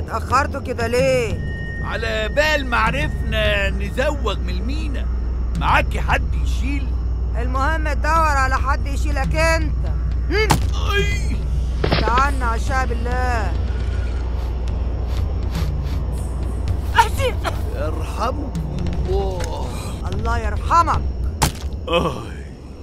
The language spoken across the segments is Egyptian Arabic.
اتأخرتوا كده ليه؟ على بال ما عرفنا نزوغ من المينا معاكي حد يشيل المهم تدور على حد يشيلك انت هم؟ اي تعالنا عشاء بالله احسن يرحمكم الله الله يرحمك اي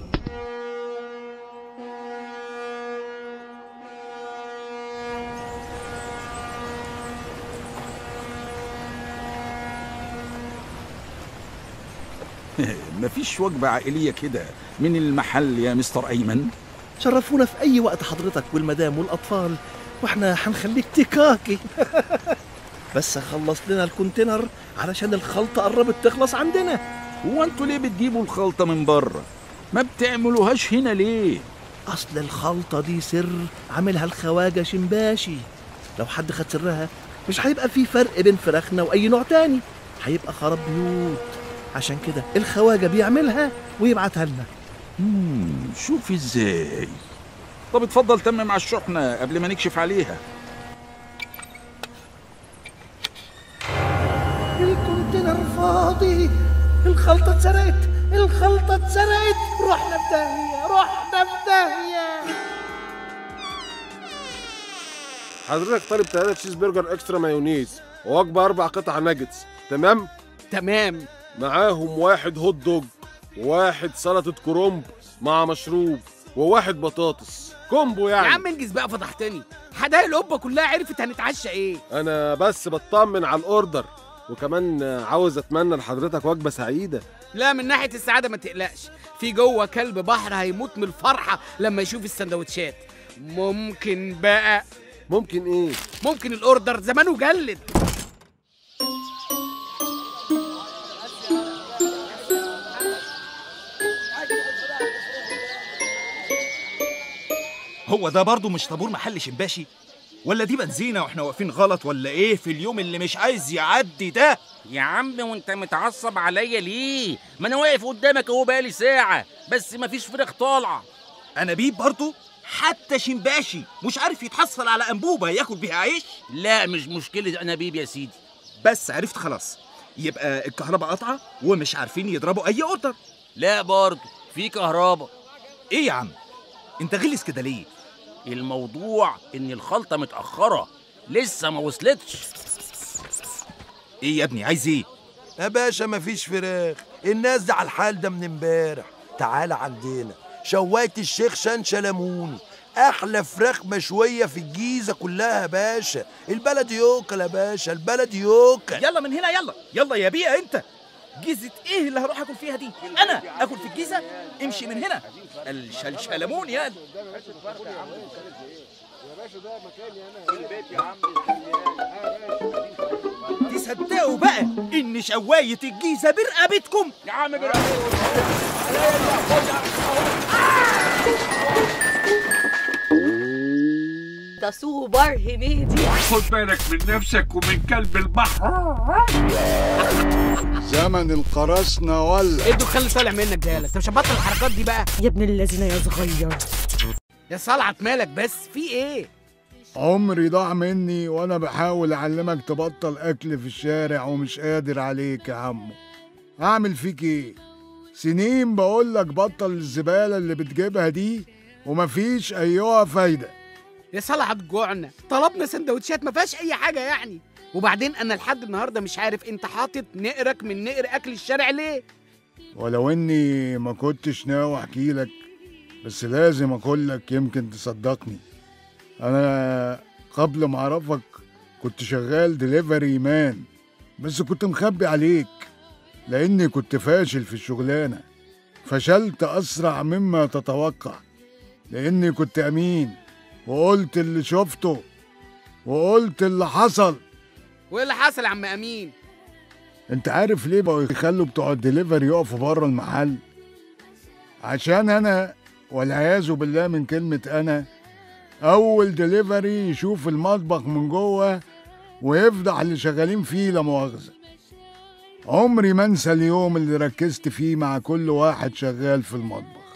مفيش وجبة عائلية كده من المحل يا مستر أيمن شرفونا في اي وقت حضرتك والمدام والاطفال واحنا هنخليك تكاكي بس خلص لنا الكونتينر علشان الخلطه قربت تخلص عندنا هو انتوا ليه بتجيبوا الخلطة من بره ما بتعملوهاش هنا ليه اصل الخلطه دي سر عاملها الخواجه شمباشي لو حد خد سرها مش هيبقى في فرق بين فراخنا واي نوع تاني هيبقى خراب بيوت عشان كده الخواجه بيعملها ويبعتها لنا مم شوف ازاي طب اتفضل تمم على الشحنة قبل ما نكشف عليها الكونتينر فاضي الخلطه اتسرقت الخلطه اتسرقت رحنا في داهيه رحنا في داهيه حضرتك طالب ثلاثة تشيز برجر اكسترا مايونيز ووجبة أربع قطع ناجتس تمام؟ تمام معاهم واحد هوت دوج وواحد سلطة كرومب مع مشروب وواحد بطاطس كومبو يا يعني عم انجز بقى فضحتني حدائق القبه كلها عرفت هنتعشى ايه أنا بس بطمن على الأوردر وكمان عاوز أتمنى لحضرتك وجبة سعيدة لا من ناحيه السعاده ما تقلقش في جوه كلب بحر هيموت من الفرحه لما يشوف السندوتشات ممكن بقى ممكن إيه؟ ممكن الاوردر زمانه جلد هو ده برضه مش طابور محل شمباشي ولا دي بنزينة واحنا واقفين غلط ولا ايه في اليوم اللي مش عايز يعدي ده يا عم وانت متعصب عليا ليه؟ ما انا واقف قدامك اهو بقالي ساعة بس مفيش فراخ طالعة انابيب برضه حتى شمباشي مش عارف يتحصل على انبوبة ياكل بيها عيش لا مش مشكلة انابيب يا سيدي بس عرفت خلاص يبقى الكهرباء قطعة ومش عارفين يضربوا اي اوردر لا برضه في كهرباء ايه يا عم انت غلس كده ليه الموضوع ان الخلطة متأخرة لسه ما وصلتش ايه يا ابني عايز ايه يا باشا مفيش فراخ الناس دي على الحال ده من امبارح تعال عندنا شوايه الشيخ شنشة ليموني احلى فراخ مشويه في الجيزه كلها يا باشا البلد يوكل يا باشا البلد يوكل يلا من هنا يلا يلا يا بيئة انت جيزة ايه اللي هروح اكل فيها دي انا اكل في الجيزة امشي من هنا الشلشلمون يا تصدقوا بقى ان شواية الجيزة برقبتكم يا عم ده سوبر هنيدي خد بالك من نفسك ومن كلب البحر زمن القراصنة ولا ايه الدخان اللي طالع منك ده يالا انت مش هتبطل الحركات دي بقى يا ابن الذين يا صغير يا صلعت مالك بس في ايه عمري ضاع مني وانا بحاول اعلمك تبطل اكل في الشارع ومش قادر عليك يا عمو اعمل فيك ايه سنين بقول لك بطل الزبالة اللي بتجيبها دي ومفيش ايها فايدة يا صلعت جوعنا طلبنا سندوتشات ما فيهاش اي حاجه يعني وبعدين انا لحد النهارده مش عارف انت حاطط نقرك من نقر اكل الشارع ليه ولو اني ما كنتش ناوي احكي لك بس لازم اقول لك يمكن تصدقني انا قبل ما اعرفك كنت شغال دليفري مان بس كنت مخبي عليك لاني كنت فاشل في الشغلانه فشلت اسرع مما تتوقع لاني كنت امين وقلت اللي شفته وقلت اللي حصل وايه اللي حصل يا عم امين انت عارف ليه بقوا يخلوا بتوع الدليفري يقفوا بره المحل عشان انا والعياذ بالله من كلمة انا اول دليفري يشوف المطبخ من جوه ويفضح اللي شغالين فيه لا مؤاخذة عمري ما انسى اليوم اللي ركزت فيه مع كل واحد شغال في المطبخ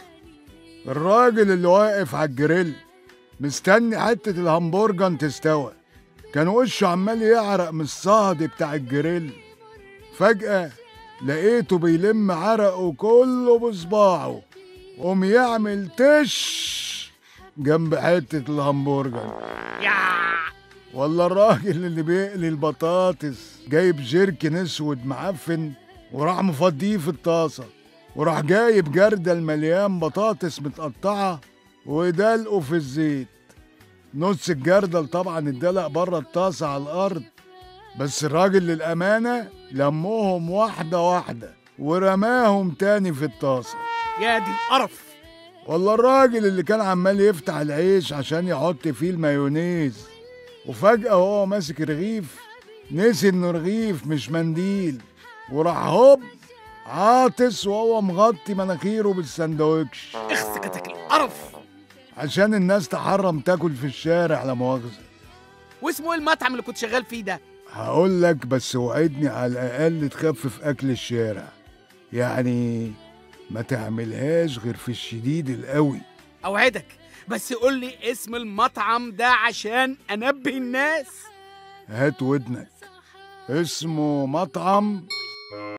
الراجل اللي واقف على الجريل مستني حتة الهمبرجر تستوى كان وشه عمال يعرق من الصهد بتاع الجريل فجأة لقيته بيلم عرقه كله بصباعه قوم يعمل تش جنب حتة الهمبرجر ولا الراجل اللي بيقلي البطاطس جايب جيركن اسود معفن وراح مفضيه في الطاسة وراح جايب جردل مليان بطاطس متقطعة ودلقه في الزيت نص الجردل طبعا اتدلق بره الطاسة على الأرض بس الراجل للأمانة لمهم واحدة واحدة ورماهم تاني في الطاسة يا دي القرف والله الراجل اللي كان عمال يفتح العيش عشان يحط فيه المايونيز وفجأة وهو ماسك رغيف نسي انه رغيف مش منديل وراح هوب عاطس وهو مغطي مناخيره بالسندوتش اخسكتك القرف عشان الناس تحرم تاكل في الشارع لا مؤاخذة واسمه ايه المطعم اللي كنت شغال فيه ده هقول لك بس وعدني على الأقل تخفف أكل الشارع يعني ما تعملهاش غير في الشديد القوي اوعدك بس قول لي اسم المطعم ده عشان انبه الناس هات ودنك اسمه مطعم